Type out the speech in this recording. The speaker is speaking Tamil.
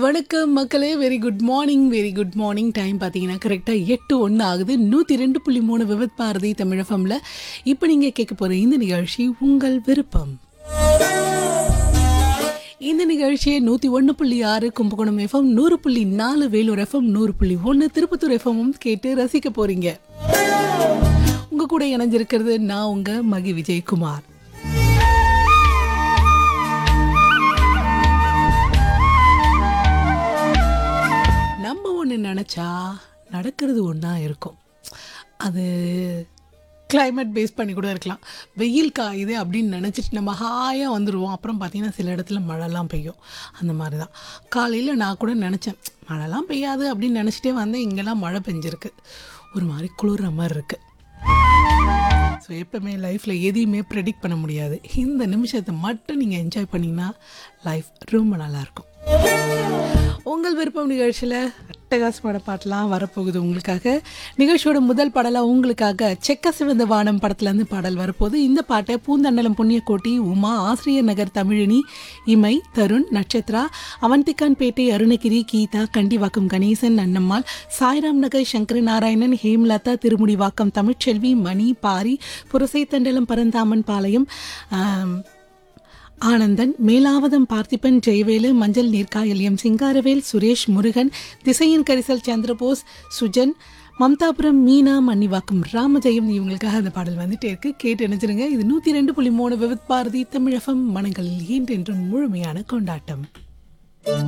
வணக்கம் மக்களே very good morning very good morning time பார்த்தீங்கன்னா கரெக்டாக எட்டு ஒன்று ஆகுது நூற்றி ரெண்டு புள்ளி மூணு விபத் பாரதி தமிழஃபம்ல இப்போ நீங்கள் கேட்க போகிற இந்த நிகழ்ச்சி உங்கள் விருப்பம் இந்த நிகழ்ச்சியை நூற்றி ஒன்று புள்ளி ஆறு கும்பகோணம் எஃப்எம் நூறு புள்ளி நாலு வேலூர் எஃப்எம் நூறு புள்ளி ஒன்று திருப்பத்தூர் எஃப்எம்மும் கேட்டு ரசிக்க போகிறீங்க உங்கள் கூட இணைஞ்சிருக்கிறது நான் உங்கள் மகி விஜயகுமார் நம்ம ஒன்று நினச்சா நடக்கிறது ஒன்றா இருக்கும் அது climate பேஸ் பண்ணி கூட இருக்கலாம் வெயில் காயுது அப்படின்னு நினச்சிட்டு நம்ம ஹாயாக வந்துடுவோம் அப்புறம் பார்த்தீங்கன்னா சில இடத்துல மழைலாம் பெய்யும் அந்த மாதிரி தான் காலையில் நான் கூட நினச்சேன் மழைலாம் பெய்யாது அப்படின்னு நினச்சிட்டே வந்தேன் இங்கெல்லாம் மழை பெஞ்சிருக்கு ஒரு மாதிரி குளிர்ற மாதிரி இருக்குது ஸோ எப்பவுமே லைஃப்பில் எதையுமே ப்ரெடிக்ட் பண்ண முடியாது இந்த நிமிஷத்தை மட்டும் நீங்கள் என்ஜாய் பண்ணிங்கன்னா லைஃப் ரொம்ப நல்லாயிருக்கும் உங்கள் விருப்பம் நிகழ்ச்சியில் அட்டகாசமான பாட்டெலாம் வரப்போகுது உங்களுக்காக நிகழ்ச்சியோட முதல் பாடலாக உங்களுக்காக செக்க சிவந்த வானம் படத்துலேருந்து பாடல் வரப்போகுது இந்த பாட்டை பூந்தண்டலம் புண்ணியக்கோட்டி உமா ஆசிரியர் நகர் தமிழினி இமை தருண் நட்சத்ரா அவந்திகான்பேட்டை அருணகிரி கீதா கண்டிவாக்கம் கணேசன் அன்னம்மாள் சாய்ராம் நகர் சங்கர நாராயணன் ஹேம்லதா திருமுடிவாக்கம் தமிழ்ச்செல்வி மணி பாரி புரசைத்தண்டலம் பரந்தாமன் பாளையம் ஆம், ஆனந்தன் மேலாவதம் பார்த்திபன் ஜெயவேலு மஞ்சள் நீர்க்காயல் எம் சிங்காரவேல் சுரேஷ் முருகன் திசையின் கரிசல் சந்திரபோஸ் சுஜன் மம்தாபுரம் மீனா மன்னிவாக்கம் ராமஜெயம் இவங்களுக்காக அந்த பாடல் வந்துட்டே இருக்கு கேட்டு நினைச்சிருங்க இது நூற்றி ரெண்டு புள்ளி மூணு விவித் பாரதி தமிழகம் மனங்களில் என்றென்றும் முழுமையான கொண்டாட்டம்